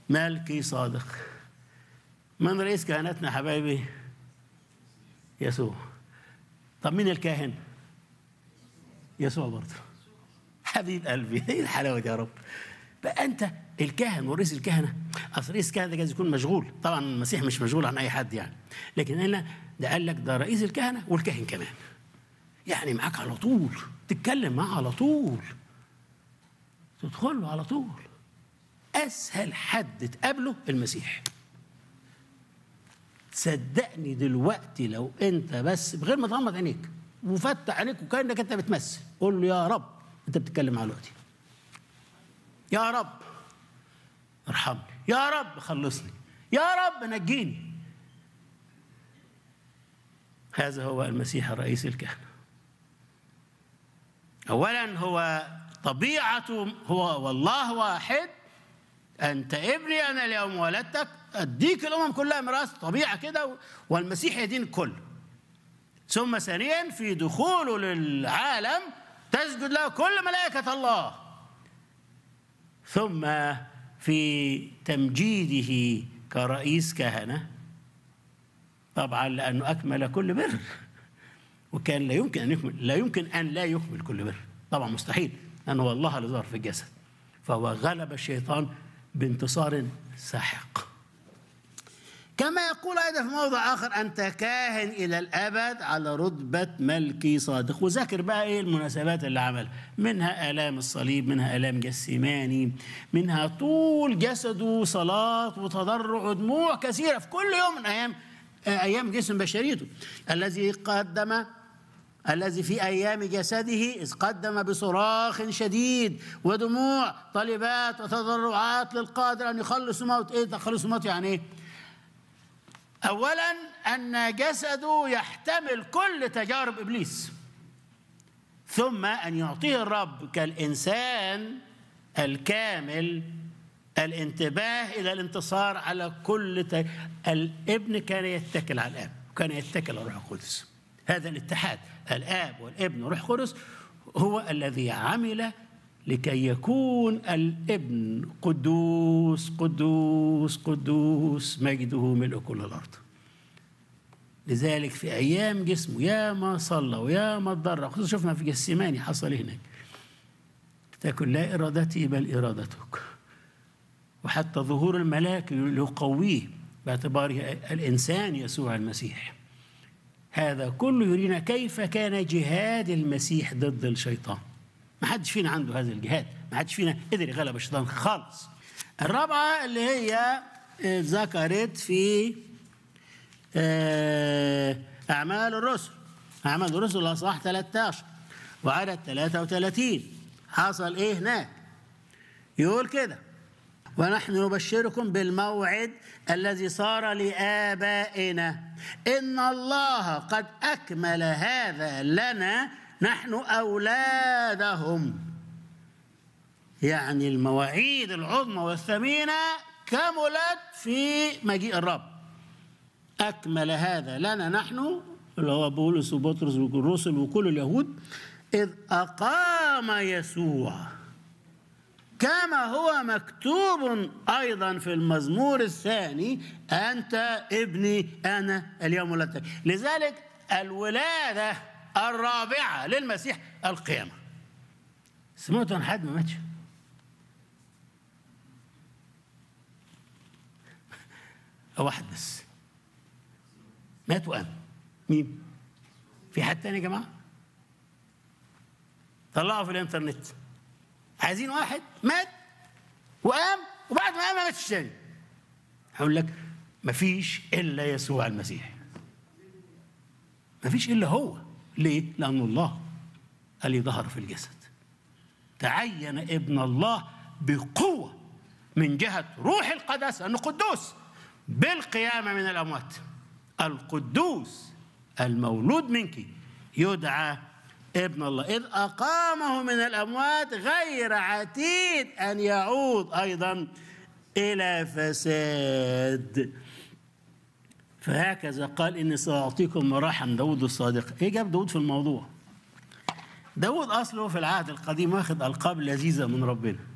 ملكي صادق من رئيس كهنتنا حبايبي يسوع طب مين الكاهن يسوع برضه حبيب قلبي ايه الحلاوه دي يا رب بقى انت الكاهن ورئيس الكهنه اصل رئيس الكهنه ده جايز يكون مشغول طبعا المسيح مش مشغول عن اي حد يعني لكن هنا ده قال لك ده رئيس الكهنه والكاهن كمان يعني معاك على طول تتكلم معاه على طول تدخل له على طول اسهل حد تقابله المسيح صدقني دلوقتي لو انت بس بغير ما تغمض عينيك وفتح عينيك وكانك انت بتمثل قول له يا رب انت بتتكلم معاه دلوقتي يا رب ارحمني يا رب خلصني يا رب نجيني هذا هو المسيح الرئيس الكهنه اولا هو طبيعته هو والله واحد انت ابني انا اليوم ولدتك اديك الامم كلها ميراث طبيعه كده والمسيح يدين الكل ثم ثانيا في دخوله للعالم تسجد له كل ملائكه الله ثم في تمجيده كرئيس كهنه طبعا لانه اكمل كل بر وكان لا يمكن ان يكمل لا يمكن ان لا يكمل كل بر طبعا مستحيل لانه هو الله اللي ظهر في الجسد فهو غلب الشيطان بانتصار ساحق كما يقول ايضا في موضع اخر انت كاهن الى الابد على رتبه ملكي صادق وذاكر بقى ايه المناسبات اللي عملها منها الام الصليب منها الام جسيماني منها طول جسده صلاه وتضرع ودموع كثيره في كل يوم من ايام ايام جسم بشريته الذي قدم الذي في ايام جسده اذ قدم بصراخ شديد ودموع طلبات وتضرعات للقادر ان يخلص موت ايه تخلص موت يعني ايه اولا ان جسده يحتمل كل تجارب ابليس ثم ان يعطيه الرب كالانسان الكامل الانتباه الى الانتصار على كل ت... الابن كان يتكل على الاب وكان يتكل على الروح القدس هذا الاتحاد الاب والابن والروح القدس هو الذي عمل لكي يكون الابن قدوس قدوس قدوس مجده ملء كل الارض لذلك في ايام جسمه يا ما صلى ويا ما اتضرع خصوصا شفنا في جسيماني حصل هناك تكن لا ارادتي بل ارادتك وحتى ظهور الملاك يقويه باعتباره الانسان يسوع المسيح هذا كله يرينا كيف كان جهاد المسيح ضد الشيطان ما حدش فينا عنده هذا الجهاد ما حدش فينا قدر يغلب الشيطان خالص الرابعة اللي هي ذكرت في أعمال الرسل أعمال الرسل أصحاح 13 وعدد 33 حصل إيه هناك يقول كده ونحن نبشركم بالموعد الذي صار لآبائنا إن الله قد أكمل هذا لنا نحن أولادهم يعني المواعيد العظمى والثمينة كملت في مجيء الرب أكمل هذا لنا نحن اللي هو بولس وبطرس والرسل وكل اليهود إذ أقام يسوع كما هو مكتوب أيضا في المزمور الثاني أنت ابني أنا اليوم ولدتك لذلك الولادة الرابعة للمسيح القيامة سمعتوا عن حد ما ماتش واحد بس مات وقام مين في حد تاني يا جماعة طلعوا في الانترنت عايزين واحد مات وقام وبعد ما قام ما ماتش تاني هقول لك مفيش الا يسوع المسيح مفيش الا هو ليه؟ لأن الله اللي ظهر في الجسد تعين ابن الله بقوة من جهة روح القداسة أنه قدوس بالقيامة من الأموات القدوس المولود منك يدعى ابن الله إذ أقامه من الأموات غير عتيد أن يعود أيضا إلى فساد فهكذا قال إني سأعطيكم مراحا داود الصادق إيه جاب داود في الموضوع داود أصله في العهد القديم واخد ألقاب لذيذة من ربنا